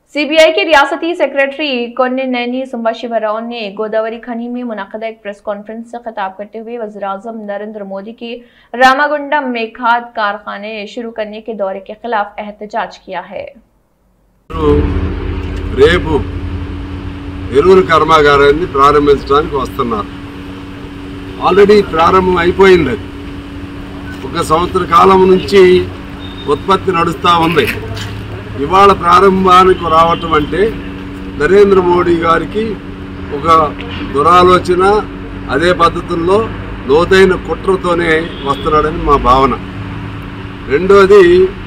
CBI के रियासती secretary कोन्निनैनी सुंबाशिवराव ने गोदावरी खनी में मुनदा एक प्रेस कॉन्फ्रेंस से खिताब करते हुए वजीर नरेंद्र मोदी के रामागुंडम में खाद कारखाने शुरू करने के दौरे के खिलाफ एहतजाज किया है రేపు ఎరువుల కర్మాగారాన్ని ప్రారంభించడానికి వస్తున్నారు ఆల్రెడీ ప్రారంభం అయిపోయింది అది ఒక సంవత్సర కాలం నుంచి ఉత్పత్తి నడుస్తూ ఉంది ఇవాళ ప్రారంభానికి రావటం అంటే నరేంద్ర మోడీ గారికి ఒక దురాలోచన అదే పద్ధతుల్లో లోతైన కుట్రతోనే వస్తున్నాడని మా భావన రెండోది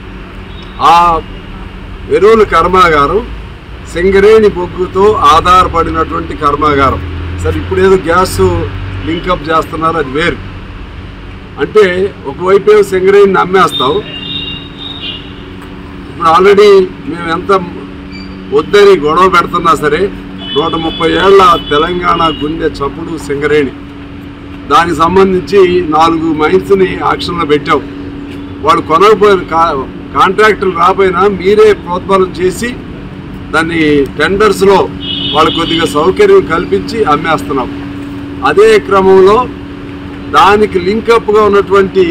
ఆ ఎరువుల కర్మాగారం సింగరేణి బొగ్గుతో ఆధారపడినటువంటి కర్మాగారం సరే ఇప్పుడు ఏదో గ్యాస్ లింకప్ చేస్తున్నారు అది వేరు అంటే ఒకవైపు ఏమో సింగరేణిని అమ్మేస్తాం ఇప్పుడు ఆల్రెడీ మేము ఎంత వద్దని గొడవ పెడుతున్నా సరే నూట ముప్పై ఏళ్ల తెలంగాణ గుండె చప్పుడు సింగరేణి దానికి సంబంధించి నాలుగు మైన్స్ని ఆక్షన్లో పెట్టాం వాడు కొనకపోయిన కా కాంట్రాక్టులు రాపోయినా మీరే ప్రోత్బలం చేసి దాన్ని టెండర్స్లో వాళ్ళు కొద్దిగా సౌకర్యం కల్పించి అమ్మేస్తున్నాం అదే క్రమంలో దానికి లింకప్గా ఉన్నటువంటి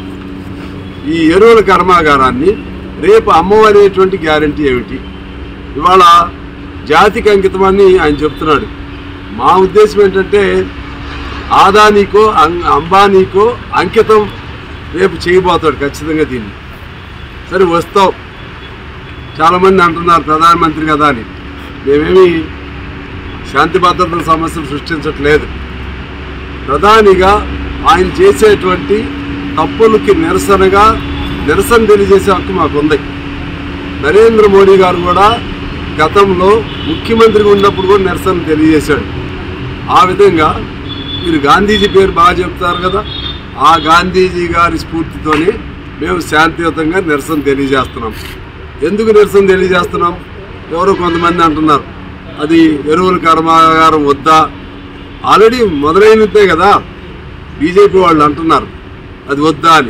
ఈ ఎరువుల కర్మాగారాన్ని రేపు అమ్మవనేటువంటి గ్యారంటీ ఏమిటి ఇవాళ జాతికి అంకితమని ఆయన చెప్తున్నాడు మా ఉద్దేశం ఏంటంటే ఆదానీకో అం- అంబానీకో అంకితం రేపు చేయబోతాడు ఖచ్చితంగా దీన్ని సరే వస్తావు చాలామంది అంటున్నారు ప్రధానమంత్రి కదా అని మేమేమి శాంతి భద్రతల సమస్యలు సృష్టించట్లేదు ప్రధానిగా ఆయన చేసేటువంటి తప్పులకి నిరసనగా నిరసన తెలియజేసే హక్కు మాకు ఉంది నరేంద్ర మోడీ గారు కూడా గతంలో ముఖ్యమంత్రిగా ఉన్నప్పుడు కూడా నిరసన తెలియజేశాడు ఆ విధంగా మీరు గాంధీజీ పేరు బాగా చెప్తారు కదా ఆ గాంధీజీ గారి స్ఫూర్తితోనే మేము శాంతియుతంగా నిరసన తెలియజేస్తున్నాం ఎందుకు నిరసన తెలియజేస్తున్నాం ఎవరో కొంతమంది అంటున్నారు అది ఎరువుల కర్మాగారం వద్దా ఆల్రెడీ మొదలైనదే కదా బీజేపీ వాళ్ళు అంటున్నారు అది వద్దా అని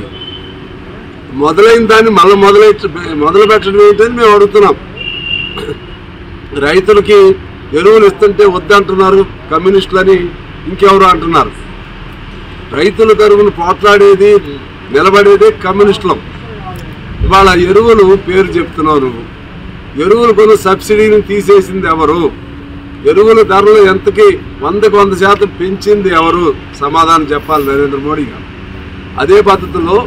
మొదలైన దాన్ని మళ్ళీ మొదలై మొదలు పెట్టడం ఏంటని మేము అడుగుతున్నాం రైతులకి ఎరువులు ఇస్తుంటే వద్దంటున్నారు కమ్యూనిస్టులని ఇంకెవరు అంటున్నారు రైతుల తరపున పోట్లాడేది నిలబడేదే కమ్యూనిస్టులం ఇవాళ ఎరువులు పేరు చెప్తున్నావు నువ్వు ఎరువులు కొన్న సబ్సిడీని తీసేసింది ఎవరు ఎరువుల ధరలు ఎంతకి వందకు వంద శాతం పెంచింది ఎవరు సమాధానం చెప్పాలి నరేంద్ర మోడీ గారు అదే పద్ధతిలో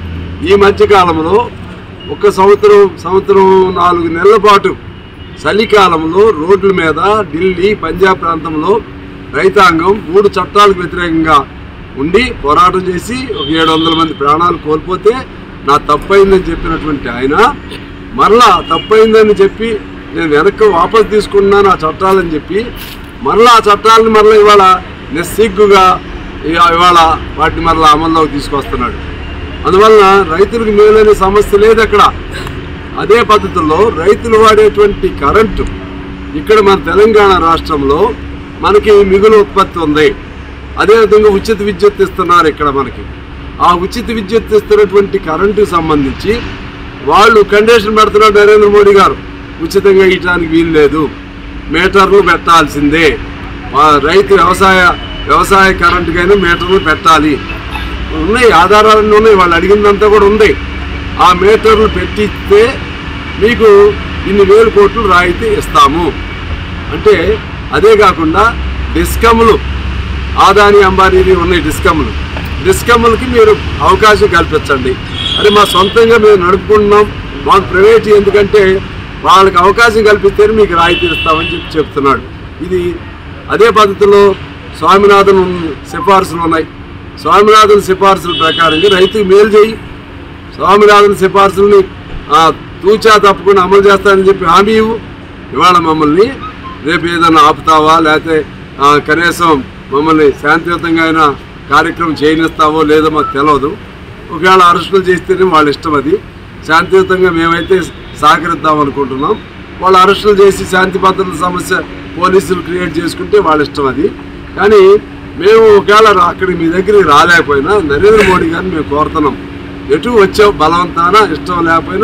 ఈ మధ్యకాలంలో ఒక సంవత్సరం సంవత్సరం నాలుగు నెలల పాటు చలికాలంలో రోడ్ల మీద ఢిల్లీ పంజాబ్ ప్రాంతంలో రైతాంగం మూడు చట్టాలకు వ్యతిరేకంగా ఉండి పోరాటం చేసి ఒక ఏడు వందల మంది ప్రాణాలు కోల్పోతే నా తప్పైందని చెప్పినటువంటి ఆయన మరలా తప్పైందని చెప్పి నేను వెనక్కి వాపసు తీసుకున్నాను ఆ చట్టాలని చెప్పి మరలా ఆ చట్టాలను మరలా ఇవాళ నిస్సిగ్గుగా ఇవా- ఇవాళ వాటిని మరలా అమల్లోకి తీసుకొస్తున్నాడు అందువలన రైతులకు మేలైన సమస్య లేదు అక్కడ అదే పద్ధతిలో రైతులు వాడేటువంటి కరెంటు ఇక్కడ మన తెలంగాణ రాష్ట్రంలో మనకి మిగులు ఉత్పత్తి ఉంది అదేవిధంగా ఉచిత విద్యుత్ ఇస్తున్నారు ఇక్కడ మనకి ఆ ఉచిత విద్యుత్ ఇస్తున్నటువంటి కరెంటుకు సంబంధించి వాళ్ళు కండిషన్ పెడుతున్నారు నరేంద్ర మోడీ గారు ఉచితంగా ఇవ్వడానికి వీలు లేదు మీటర్లు పెట్టాల్సిందే ఆ రైతు వ్యవసాయ వ్యవసాయ కరెంటుకైనా మీటర్లు పెట్టాలి ఉన్నాయి ఆధారాలన్నీ ఉన్నాయి వాళ్ళు అడిగిందంతా కూడా ఉంది ఆ మీటర్లు పెట్టిస్తే మీకు ఇన్ని వేల కోట్లు రాయితీ ఇస్తాము అంటే అదే కాకుండా డిస్కమ్లు ఆదాని అంబానీవి ఉన్నాయి డిస్కమ్లు డిస్కమ్లకి మీరు అవకాశం కల్పించండి అరే మా సొంతంగా మేము నడుపుకుంటున్నాం మాకు ప్రైవేట్ ఎందుకంటే వాళ్ళకి అవకాశం కల్పిస్తేనే మీకు రాయితీ ఇస్తామని చెప్పి చెప్తున్నాడు ఇది అదే పద్ధతిలో స్వామినాథన్ సిఫార్సులు ఉన్నాయి స్వామినాథన్ సిఫార్సుల ప్రకారంగా రైతుకు మేలు చేయి స్వామినాథన్ సిఫార్సుల్ని ఆ, తూచా తప్పకుండా అమలు చేస్తానని చెప్పి హామీ ఇవ్వు ఇవాళ మమ్మల్ని రేపు ఏదైనా ఆపుతావా లేకపోతే ఆ, కనీసం మమ్మల్ని శాంతియుతంగా అయినా కార్యక్రమం చేయనిస్తావో లేదో మాకు తెలియదు ఒకవేళ అరెస్టులు చేస్తేనే వాళ్ళ ఇష్టం అది శాంతియుతంగా మేమైతే సహకరిద్దాం అనుకుంటున్నాం వాళ్ళు అరెస్టులు చేసి శాంతి భద్రతల సమస్య పోలీసులు క్రియేట్ చేసుకుంటే వాళ్ళ ఇష్టం అది కానీ మేము ఒకవేళ రా- అక్కడికి మీ దగ్గరికి రాలేకపోయినా నరేంద్ర మోడీ గారిని మేము కోరుతున్నాం ఎటు వచ్చావు బలవంతాన ఇష్టం లేకపోయినా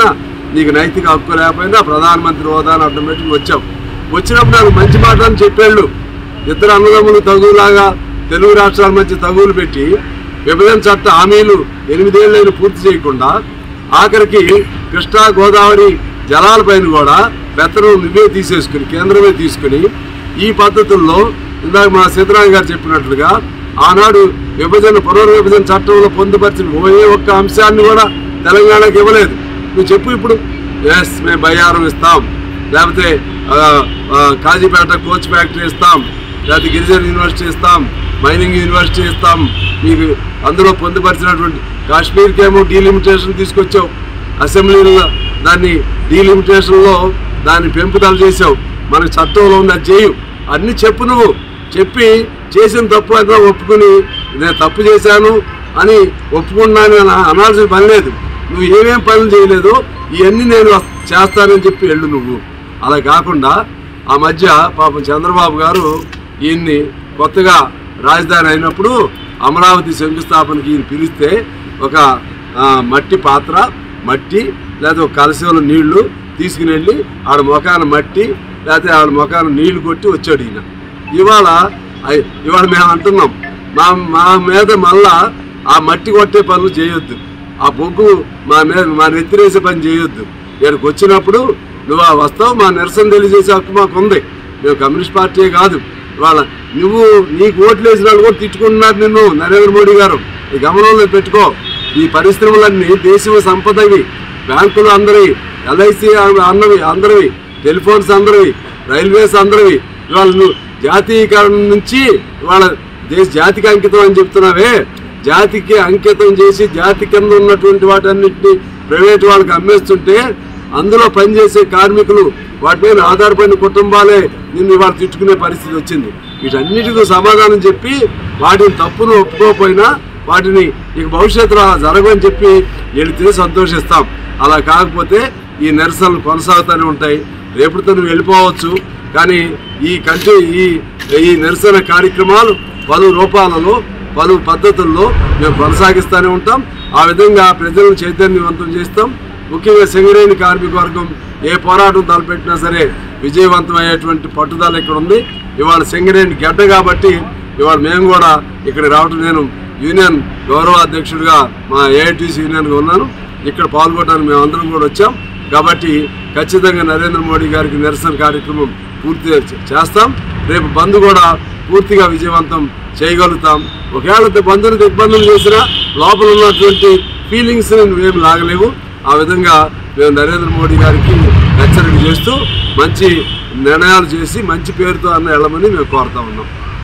నీకు నైతిక హక్కు లేకపోయినా ప్రధానమంత్రి హోదాను అడ్డం పెట్టి వచ్చావు వచ్చినప్పుడు నాకు మంచి మాట అని చెప్పేళ్ళు ఇద్దరు అన్నదమ్ములు తగులాగా తెలుగు రాష్ట్రాల మధ్య తగులు పెట్టి విభజన చట్ట హామీలు ఎనిమిదేళ్లైన పూర్తి చేయకుండా ఆఖరికి కృష్ణా గోదావరి జలాలపైన కూడా పెత్తనం నువ్వే తీసేసుకుని కేంద్రమే తీసుకుని ఈ పద్ధతుల్లో ఇందాక మా సీతారాం గారు చెప్పినట్లుగా ఆనాడు విభజన పునర్విభజన చట్టంలో పొందుపరిచిన ఏ ఒక్క అంశాన్ని కూడా తెలంగాణకి ఇవ్వలేదు నువ్వు చెప్పు ఇప్పుడు ఎస్ మేము బయ్యారం ఇస్తాం లేకపోతే ఆ, ఆ, కాజీపేట కోచ్ ఫ్యాక్టరీ ఇస్తాం లేకపోతే గిరిజన యూనివర్సిటీ ఇస్తాం మైనింగ్ యూనివర్సిటీ ఇస్తాం మీకు అందులో పొందుపరిచినటువంటి కాశ్మీర్కి ఏమో డీలిమిటేషన్ తీసుకొచ్చావు అసెంబ్లీలో దాన్ని డీలిమిటేషన్లో దాన్ని పెంపుదల చేసావు మనకు చట్టంలో ఉంది అది చేయు అన్ని చెప్పు నువ్వు చెప్పి చేసిన తప్పు అయితే ఒప్పుకుని నేను తప్పు చేశాను అని ఒప్పుకున్నాను అని అనాల్సిన పని లేదు నువ్వు ఏమేం పనులు చేయలేదో ఇవన్నీ నేను చేస్తానని చెప్పి వెళ్ళు నువ్వు అలా కాకుండా ఆ మధ్య పాపం చంద్రబాబు గారు ఈయన్ని కొత్తగా రాజధాని అయినప్పుడు అమరావతి శంకుస్థాపనకి ఈయన పిలిస్తే ఒక ఆ, మట్టి పాత్ర మట్టి లేదా ఒక కలసంలో నీళ్లు తీసుకుని వెళ్ళి ఆడ మొఖాన మట్టి లేకపోతే ఆడ మొఖాన నీళ్లు కొట్టి వచ్చాడు ఈయన ఇవాళ అయ్- ఇవాళ మేము అంటున్నాం మా మా మీద మళ్ళా ఆ మట్టి కొట్టే పనులు చేయొద్దు ఆ బొగ్గు మా మీద మా నెత్తిరేసే పని చేయొద్దు ఇక్కడికి వచ్చినప్పుడు నువ్వు ఆ వస్తావు మా నిరసన తెలియజేసే హక్కు మాకు ఉంది మేము కమ్యూనిస్ట్ పార్టీ కాదు ఇవాళ నువ్వు నీకు ఓట్లు వేసిన వాళ్ళు కూడా తిట్టుకుంటున్నారు నిన్ను నరేంద్ర మోడీ గారు ఈ గమనంలో పెట్టుకో ఈ పరిశ్రమలన్నీ దేశీయ సంపదవి బ్యాంకులు అందరివి ఎల్ఐసి అందరివి అందరివి టెలిఫోన్స్ అందరివి రైల్వేస్ అందరివి ఇవాళ నువ్వు జాతీయకరణ నుంచి ఇవాళ దేశ జాతికి అంకితం అని చెప్తున్నావే జాతికి అంకితం చేసి జాతి కింద ఉన్నటువంటి వాటన్నిటిని ప్రైవేట్ వాళ్ళకి అమ్మేస్తుంటే అందులో పనిచేసే కార్మికులు వాటి మీద ఆధారపడిన కుటుంబాలే నిన్ను ఇవాళ తిట్టుకునే పరిస్థితి వచ్చింది వీటన్నిటికీ సమాధానం చెప్పి వాటిని తప్పును ఒప్పుకోకపోయినా వాటిని ఇక భవిష్యత్తులో అలా జరగని చెప్పి వెళితే సంతోషిస్తాం అలా కాకపోతే ఈ నిరసనలు కొనసాగుతూనే ఉంటాయి రేపుతో నువ్వు వెళ్ళిపోవచ్చు కానీ ఈ కంటి ఈ ఈ నిరసన కార్యక్రమాలు పలు రూపాలలో పలు పద్ధతుల్లో మేము కొనసాగిస్తూనే ఉంటాం ఆ విధంగా ప్రజలను చైతన్యవంతం చేస్తాం ముఖ్యంగా సింగరేణి కార్మిక వర్గం ఏ పోరాటం తలపెట్టినా సరే విజయవంతం అయ్యేటువంటి పట్టుదల ఇక్కడ ఉంది ఇవాళ సింగరేణి గడ్డ కాబట్టి ఇవాళ మేము కూడా ఇక్కడ రావటం నేను యూనియన్ గౌరవ అధ్యక్షుడిగా మా ఏఐటీసీ యూనియన్గా ఉన్నాను ఇక్కడ పాల్గొనడానికి మేము అందరం కూడా వచ్చాం కాబట్టి ఖచ్చితంగా నరేంద్ర మోడీ గారికి నిరసన కార్యక్రమం పూర్తి చే- చేస్తాం రేపు బంద్ కూడా పూర్తిగా విజయవంతం చేయగలుగుతాం ఒకవేళ బంధుని ఇబ్బందులు చేసినా లోపల ఉన్నటువంటి ఫీలింగ్స్ నువ్వేం లాగలేవు ఆ విధంగా మేము నరేంద్ర మోడీ గారికి హెచ్చరిక చేస్తూ మంచి నిర్ణయాలు చేసి మంచి పేరుతో అన్న వెళ్ళమని మేము కోరుతా ఉన్నాం